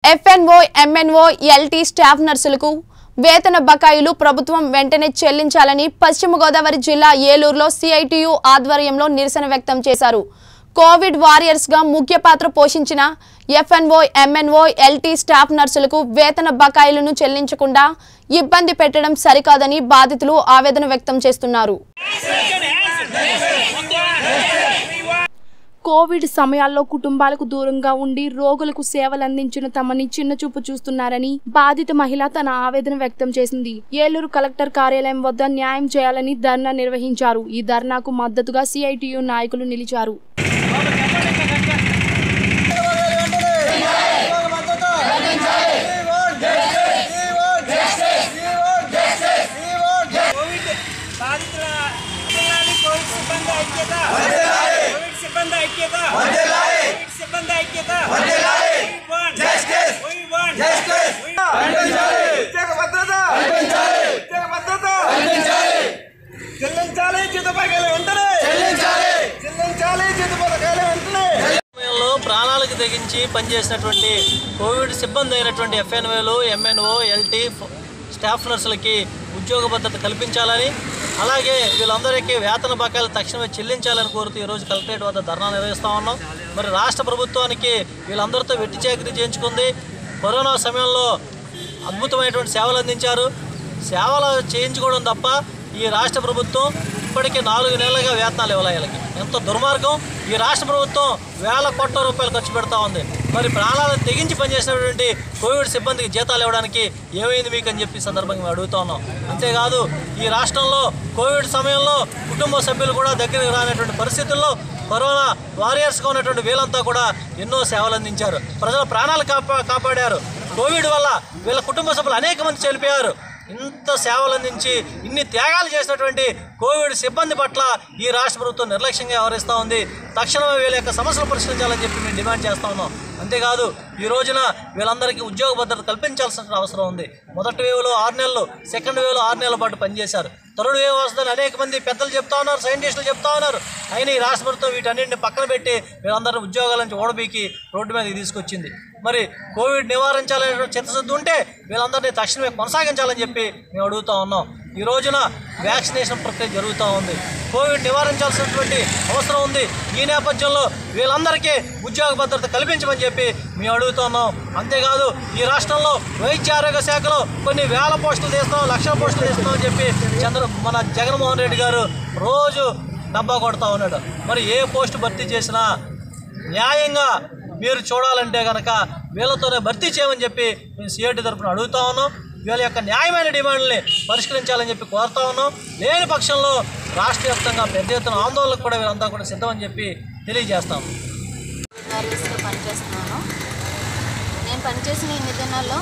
F&O MNO LT staff నర్సులకు వేతన బకాయిలు ప్రభుత్వం వెంటనే చెల్లించాలని పశ్చిమ గోదావరి జిల్లా ఏలూరులో సిఐటియు ఆధ్వర్యంలో నిరసన వ్యక్తం చేశారు కోవిడ్ వారియర్స్ గా ముఖ్య పాత్ర పోషించిన ఎఫ్ఎన్ఓ ఎంఎన్ఓ ఎల్టీ స్టాఫ్ నర్సులకు వేతన బకాయిలను చెల్లించకుండా ఇబ్బంది పెట్టడం సరికాదని బాధితులు ఆవేదన వ్యక్తం చేస్తున్నారు కోవిడ్ సమయాల్లో కుటుంబాలకు దూరంగా ఉండి రోగులకు సేవలు అందించిన తమని చిన్నచూపు చూస్తున్నారని బాధిత మహిళ తన ఆవేదన వ్యక్తం చేసింది ఏలూరు కలెక్టర్ కార్యాలయం వద్ద న్యాయం చేయాలని ధర్నా నిర్వహించారు ఈ ధర్నాకు మద్దతుగా సిఐటియు నాయకులు నిలిచారు కోవిడ్ బాధితుల జిల్లాని కోవిడ్ సిబ్బంది ఐక్యత కోవిడ్ సిబ్బంది ఐక్యత కోవిడ్ సిబ్బంది ఐక్యత We want justice. We want justice. We ఉద్యోగ భద్రత ఉద్యోగ భద్రత చెల్లించాలి జీత పథకాలు వెంటనే చెల్లించాలి జీత పథకాలు వెంటనే సమయంలో ప్రాణాలకు తెగించి పనిచేసినటువంటి కోవిడ్ సిబ్బంది అయినటువంటి ఎఫ్ఎన్ఓలు ఎంఎన్ఓ ఎల్టీ స్టాఫ్ నర్సులకి ఉద్యోగ భద్రత కల్పించాలని అలాగే వీళ్ళందరికీ వేతన బకాయిలు తక్షణమే చెల్లించాలని కోరుతూ ఈరోజు కలెక్టరేట్ వద్ద ధర్నా నిర్వహిస్తా ఉన్నాం మరి రాష్ట్ర ప్రభుత్వానికి వీళ్ళందరితో వెట్టి చాకరీ చేయించుకుంది కరోనా సమయంలో అద్భుతమైనటువంటి సేవలు అందించారు సేవలు చేయించుకోవడం తప్ప ఈ రాష్ట్ర ప్రభుత్వం ఇప్పటికే నాలుగు నెలలుగా వేతనాలు ఇవ్వాలి వీళ్ళకి ఎంత దుర్మార్గం ఈ రాష్ట్ర ప్రభుత్వం వేల కోట్ల రూపాయలు ఖర్చు పెడతా ఉంది మరి ప్రాణాలను తెగించి పనిచేసినటువంటి కోవిడ్ సిబ్బందికి జీతాలు ఇవ్వడానికి ఏమైంది మీకు అని చెప్పి ఈ సందర్భంగా మేము అడుగుతా ఉన్నాం అంతేకాదు ఈ రాష్ట్రంలో కోవిడ్ సమయంలో కుటుంబ సభ్యులు కూడా దగ్గరికి రానటువంటి పరిస్థితుల్లో కరోనా వారియర్స్గా ఉన్నటువంటి వీళ్ళంతా కూడా ఎన్నో సేవలు అందించారు ప్రజల ప్రాణాలు కాపా కాపాడారు కోవిడ్ వల్ల వీళ్ళ కుటుంబ సభ్యులు అనేక మంది చనిపోయారు ఇంత సేవలు అందించి ఇన్ని త్యాగాలు చేసినటువంటి కోవిడ్ సిబ్బంది పట్ల ఈ రాష్ట్ర ప్రభుత్వం నిర్లక్ష్యంగా వ్యవహరిస్తూ ఉంది తక్షణమే వీళ్ళ యొక్క సమస్యలు పరిష్కరించాలని చెప్పి మేము డిమాండ్ చేస్తా ఉన్నాం అంతేకాదు ఈ రోజున వీళ్ళందరికీ ఉద్యోగ భద్రత కల్పించాల్సిన అవసరం ఉంది మొదటి వేవ్లో ఆరు నెలలు సెకండ్ వేవ్లో ఆరు నెలల పాటు పనిచేశారు థర్డ్ వేవ్ వస్తుందని అనేక మంది పెద్దలు చెప్తా ఉన్నారు సైంటిస్టులు చెప్తా ఉన్నారు అయినా ఈ రాష్ట్ర ప్రభుత్వం వీటన్నింటిని పక్కన పెట్టి వీళ్ళందరూ ఉద్యోగాల నుంచి ఓడబీకి రోడ్డు మీదకి తీసుకొచ్చింది మరి కోవిడ్ నివారించాలనే చిత్తశుద్ధి ఉంటే వీళ్ళందరినీ తక్షణమే కొనసాగించాలని చెప్పి మేము అడుగుతా ఉన్నాం ఈ రోజున వ్యాక్సినేషన్ ప్రక్రియ జరుగుతూ ఉంది కోవిడ్ నివారించాల్సినటువంటి అవసరం ఉంది ఈ నేపథ్యంలో వీళ్ళందరికీ ఉద్యోగ భద్రత కల్పించమని చెప్పి మేము అడుగుతున్నాం అంతేకాదు ఈ రాష్ట్రంలో వైద్య ఆరోగ్య శాఖలో కొన్ని వేల పోస్టులు తీస్తాం లక్షల పోస్టులు తీస్తాం అని చెప్పి చంద్ర మన జగన్మోహన్ రెడ్డి గారు రోజు డబ్బా కొడతా ఉన్నాడు మరి ఏ పోస్టు భర్తీ చేసినా న్యాయంగా మీరు చూడాలంటే కనుక వీళ్ళతోనే భర్తీ చేయమని చెప్పి మేము సిఐటి తరఫున అడుగుతా ఉన్నాం వీళ్ళ యొక్క న్యాయమైన డిమాండ్ని పరిష్కరించాలని చెప్పి కోరుతా ఉన్నాం లేని పక్షంలో రాష్ట్ర వ్యాప్తంగా పెద్ద ఎత్తున ఆందోళనకు కూడా వీళ్ళంతా కూడా సిద్ధమని చెప్పి తెలియజేస్తాం వారియర్స్లో పనిచేస్తున్నాను నేను పనిచేసిన ఇన్ని దినాల్లో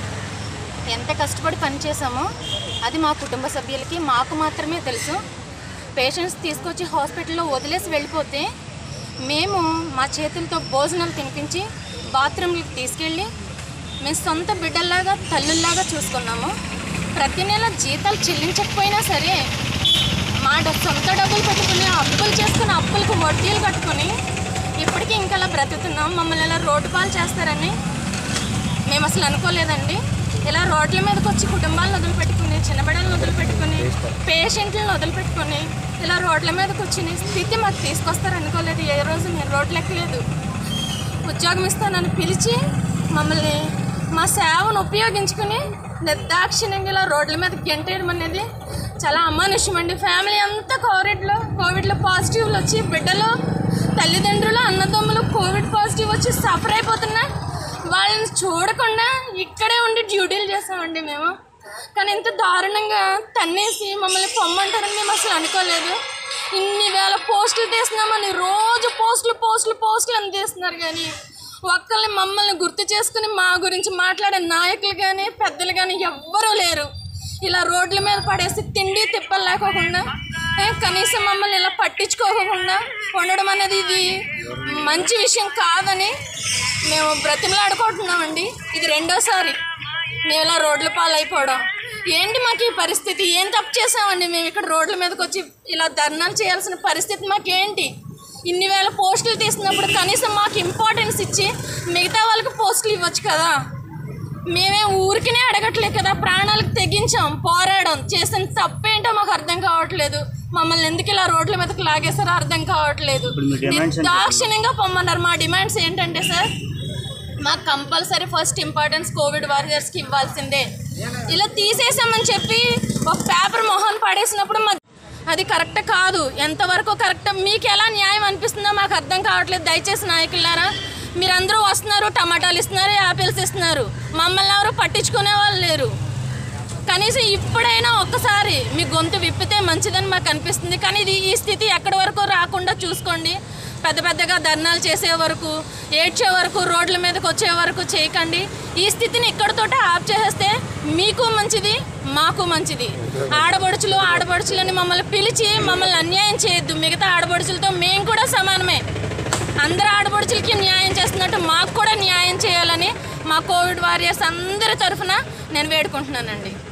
ఎంత కష్టపడి పనిచేసామో అది మా కుటుంబ సభ్యులకి మాకు మాత్రమే తెలుసు పేషెంట్స్ తీసుకొచ్చి హాస్పిటల్లో వదిలేసి వెళ్ళిపోతే మేము మా చేతులతో భోజనాలు తినిపించి బాత్రూమ్కి తీసుకెళ్ళి మేము సొంత బిడ్డల్లాగా తల్లుల్లాగా చూసుకున్నాము ప్రతి నెల జీతాలు చెల్లించకపోయినా సరే మా డ- సొంత డబ్బులు పెట్టుకుని అప్పులు చేసుకుని అప్పులకు వడ్డీలు కట్టుకొని ఇప్పటికీ ఇంకా అలా బ్రతుకుతున్నాం మమ్మల్ని ఇలా రోడ్డు పాలు చేస్తారని మేము అసలు అనుకోలేదండి ఇలా రోడ్ల మీదకి వచ్చి కుటుంబాలను వదిలిపెట్టుకుని చిన్నబిడ్డలను వదిలిపెట్టుకుని పేషెంట్లను వదిలిపెట్టుకుని ఇలా రోడ్ల మీదకి వచ్చిన స్థితి మాకు తీసుకొస్తారు అనుకోలేదు ఏ రోజు మేము రోడ్లు ఎక్కలేదు ఉద్యోగం ఇస్తానని పిలిచి మమ్మల్ని మా సేవను ఉపయోగించుకుని నిర్దాక్షిణ్యంగా ఇలా రోడ్ల మీద గెంటేయడం అనేది చాలా అమానుష్యం అండి ఫ్యామిలీ అంతా కోవిడ్లో కోవిడ్లో పాజిటివ్లు వచ్చి బిడ్డలు తల్లిదండ్రులు అన్నదమ్ములు కోవిడ్ పాజిటివ్ వచ్చి సఫర్ అయిపోతున్నా వాళ్ళని చూడకుండా ఇక్కడే ఉండి డ్యూటీలు చేసామండి మేము కానీ ఇంత దారుణంగా తన్నేసి మమ్మల్ని పొమ్మంటారని మేము అసలు అనుకోలేదు ఇన్ని వేల పోస్టులు తీస్తున్నామని రోజు పోస్టులు పోస్టులు పోస్టులు అని తీస్తున్నారు కానీ ఒక్కళ్ళని మమ్మల్ని గుర్తు చేసుకుని మా గురించి మాట్లాడే నాయకులు కానీ పెద్దలు కానీ ఎవ్వరూ లేరు ఇలా రోడ్ల మీద పడేసి తిండి తిప్పలు లేకోకుండా ఏ, కనీసం మమ్మల్ని ఇలా పట్టించుకోకుండా ఉండడం అనేది ఇది మంచి విషయం కాదని మేము బ్రతిమలాడుకుంటున్నామండి ఇది రెండోసారి మేము ఇలా రోడ్ల పాలైపోవడం ఏంటి మాకు ఈ పరిస్థితి ఏం తప్పు చేసామండి మేము ఇక్కడ రోడ్ల మీదకి వచ్చి ఇలా ధర్నాలు చేయాల్సిన పరిస్థితి మాకేంటి ఇన్ని వేల పోస్టులు తీసినప్పుడు కనీసం మాకు ఇంపార్టెన్స్ ఇచ్చి మిగతా వాళ్ళకి పోస్టులు ఇవ్వచ్చు కదా మేమే ఊరికినే అడగట్లేదు కదా ప్రాణాలకు తెగించాం పోరాడం చేసిన తప్పేంటో మాకు అర్థం కావట్లేదు మమ్మల్ని ఎందుకు ఇలా రోడ్ల మీదకి లాగేస్తారో అర్థం కావట్లేదు దాక్షిణ్యంగా పొమ్మన్నారు మా డిమాండ్స్ ఏంటంటే సార్ మాకు కంపల్సరీ ఫస్ట్ ఇంపార్టెన్స్ కోవిడ్ వారియర్స్కి ఇవ్వాల్సిందే ఇలా తీసేసామని చెప్పి ఒక పేపర్ మొహన్ పడేసినప్పుడు మా అది కరెక్ట్ కాదు ఎంతవరకు కరెక్ట్ మీకు ఎలా న్యాయం అనిపిస్తుందో మాకు అర్థం కావట్లేదు దయచేసి నాయకులారా మీరందరూ వస్తున్నారు టమాటాలు ఇస్తున్నారు యాపిల్స్ ఇస్తున్నారు మమ్మల్ని ఎవరు పట్టించుకునే వాళ్ళు లేరు కనీసం ఇప్పుడైనా ఒక్కసారి మీ గొంతు విప్పితే మంచిదని మాకు అనిపిస్తుంది కానీ ఇది ఈ స్థితి ఎక్కడి వరకు రాకుండా చూసుకోండి పెద్ద పెద్దగా ధర్నాలు చేసే వరకు ఏడ్చే వరకు రోడ్ల మీదకి వచ్చే వరకు చేయకండి ఈ స్థితిని ఇక్కడితోటే ఆఫ్ చేసేస్తే మీకు మంచిది మాకు మంచిది ఆడపడుచులు ఆడపడుచులని మమ్మల్ని పిలిచి మమ్మల్ని అన్యాయం చేయొద్దు మిగతా ఆడపడుచులతో మేము కూడా సమానమే అందరు ఆడపడుచులకి న్యాయం చేస్తున్నట్టు మాకు కూడా న్యాయం చేయాలని మా కోవిడ్ వారియర్స్ అందరి తరఫున నేను వేడుకుంటున్నానండి